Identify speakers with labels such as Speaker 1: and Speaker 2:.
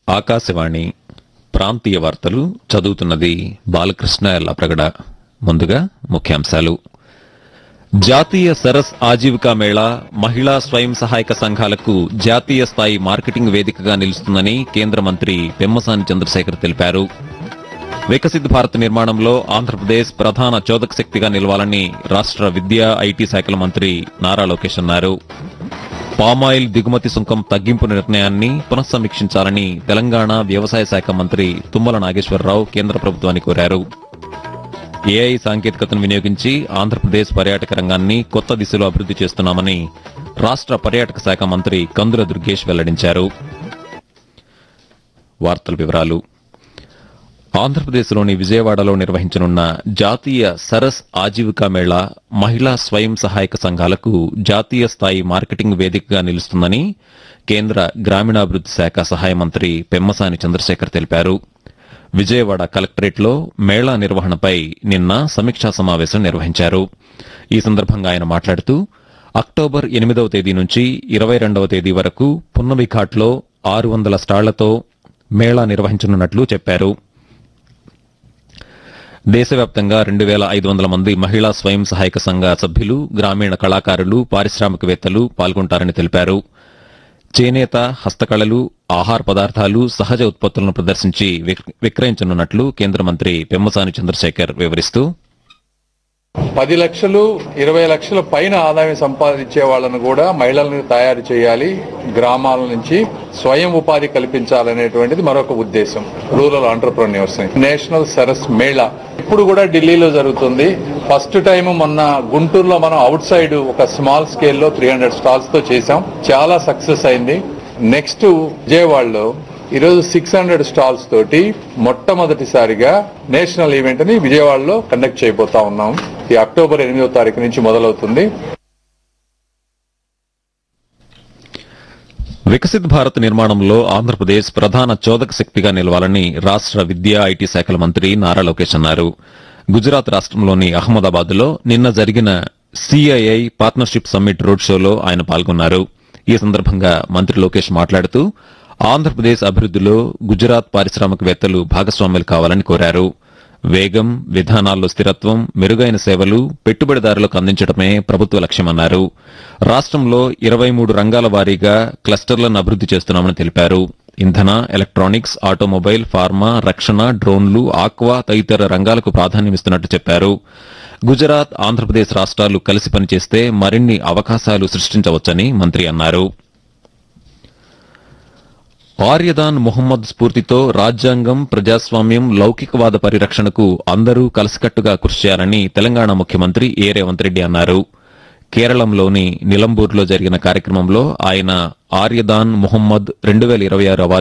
Speaker 1: ఆకాశవాణి ప్రాంతీయ వార్తలు చదువుతున్నది బాలకృష్ణ ఎల్లప్రగడ ముందుగా ముఖ్యాంశాలు జాతీయ సరస్ ఆజీవికా మేళా మహిళా స్వయం సహాయక సంఘాలకు జాతీయ స్థాయి మార్కెటింగ్ వేదికగా నిలుస్తుందని కేంద్ర మంత్రి పెమ్మసాని చంద్రశేఖర్ తెలిపారు వికసిత్ భారత్ నిర్మాణంలో ఆంధ్రప్రదేశ్ ప్రధాన చోదక శక్తిగా నిలవాలని రాష్ట్ర విద్యా ఐటీ శాఖల మంత్రి నారా లోకేష్ అన్నారు పామాయిల్ దిగుమతి సుంకం తగ్గింపు నిర్ణయాన్ని పునఃసమీక్షించాలని తెలంగాణ వ్యవసాయ శాఖ మంత్రి తుమ్మల నాగేశ్వరరావు కేంద్ర ప్రభుత్వాన్ని కోరారు ఏఐ సాంకేతికతను వినియోగించి ఆంధ్రప్రదేశ్ పర్యాటక రంగాన్ని కొత్త దిశలో అభివృద్ది చేస్తున్నామని రాష్ట్ర పర్యాటక శాఖ మంత్రి కందుల దుర్గేష్ వెల్లడించారు వార్తల వివరాలు ఆంధ్రప్రదేశ్లోని విజయవాడలో నిర్వహించనున్న జాతీయ సరస్ ఆజీవికా మేళా మహిళా స్వయం సహాయక సంఘాలకు జాతీయ స్థాయి మార్కెటింగ్ వేదికగా నిలుస్తుందని కేంద్ర గ్రామీణాభివృద్ది శాఖ సహాయ మంత్రి పెమ్మసాని చంద్రశేఖర్ తెలిపారు విజయవాడ కలెక్టరేట్లో మేళా నిర్వహణపై నిన్న సమీక్షా సమావేశం నిర్వహించారు ఈ సందర్భంగా ఆయన మాట్లాడుతూ అక్టోబర్ ఎనిమిదవ తేదీ నుంచి ఇరవై రెండవ తేదీ వరకు పున్నమి ఘాట్లో ఆరు వందల స్టాళ్లతో మేళా నిర్వహించనున్నట్లు చెప్పారు దేశవ్యాప్తంగా రెండు వేల ఐదు వందల మంది మహిళా స్వయం సహాయక సంఘ సభ్యులు గ్రామీణ కళాకారులు పారిశ్రామికవేత్తలు పాల్గొంటారని తెలిపారు చేనేత హస్తకళలు ఆహార పదార్థాలు సహజ ఉత్పత్తులను ప్రదర్శించి విక్- విక్రయించనున్నట్లు కేంద్ర మంత్రి పెమ్మసాని చంద్రశేఖర్ వివరిస్తూ
Speaker 2: పది లక్షలు ఇరవై లక్షల పైన ఆదాయం సంపాదించే వాళ్ళను కూడా మహిళలను తయారు చేయాలి గ్రామాల నుంచి స్వయం ఉపాధి కల్పించాలనేటువంటిది మరొక ఉద్దేశం rural entrepreneurs national Saras mela ఇప్పుడు కూడా ఢిల్లీలో జరుగుతుంది ఫస్ట్ టైం మొన్న గుంటూరులో మనం అవుట్ సైడ్ ఒక స్మాల్ స్కేల్ లో త్రీ హండ్రెడ్ స్టాల్స్ తో చేసాం చాలా సక్సెస్ అయింది నెక్స్ట్ విజయవాడలో ఈరోజు సిక్స్ హండ్రెడ్ స్టాల్స్ తోటి మొట్టమొదటిసారిగా నేషనల్ ఈవెంట్ ని విజయవాడలో కండక్ట్ చేయబోతా ఉన్నాం ఈ అక్టోబర్ ఎనిమిదో తారీఖు నుంచి మొదలవుతుంది
Speaker 1: వికసిత్ భారత్ నిర్మాణంలో ఆంధ్రప్రదేశ్ ప్రధాన చోదక శక్తిగా నిలవాలని రాష్ట్ర విద్యా ఐటీ శాఖల మంత్రి నారా లోకేష్ అన్నారు గుజరాత్ రాష్ట్రంలోని అహ్మదాబాద్ లో నిన్న జరిగిన సిఐఐ పార్ట్నర్షిప్ సమ్మిట్ రోడ్ షోలో ఆయన పాల్గొన్నారు ఈ సందర్భంగా మంత్రి లోకేష్ మాట్లాడుతూ ఆంధ్రప్రదేశ్ అభివృద్దిలో గుజరాత్ పారిశ్రామికవేత్తలు భాగస్వాములు కావాలని కోరారు వేగం విధానాల్లో స్థిరత్వం మెరుగైన సేవలు పెట్టుబడిదారులకు అందించడమే ప్రభుత్వ లక్ష్యమన్నారు రాష్ట్రంలో ఇరవై మూడు రంగాల వారీగా క్లస్టర్లను అభివృద్ది చేస్తున్నామని తెలిపారు ఇంధన ఎలక్ట్రానిక్స్ ఆటోమొబైల్ ఫార్మా రక్షణ డ్రోన్లు ఆక్వా తదితర రంగాలకు ప్రాధాన్యమిస్తున్నట్టు చెప్పారు గుజరాత్ ఆంధ్రప్రదేశ్ రాష్ట్రాలు కలిసి పనిచేస్తే మరిన్ని అవకాశాలు సృష్టించవచ్చని మంత్రి అన్నారు ఆర్యదాన్ మొహమ్మద్ స్ఫూర్తితో రాజ్యాంగం ప్రజాస్వామ్యం లౌకికవాద పరిరక్షణకు అందరూ కలిసికట్టుగా కృషి చేయాలని తెలంగాణ ముఖ్యమంత్రి ఏ రేవంత్ రెడ్డి అన్నారు కేరళంలోని నిలంబూర్లో జరిగిన కార్యక్రమంలో ఆయన ఆర్యదాన్ మొహమ్మద్ రెండు వేల ఇరవై ఆరు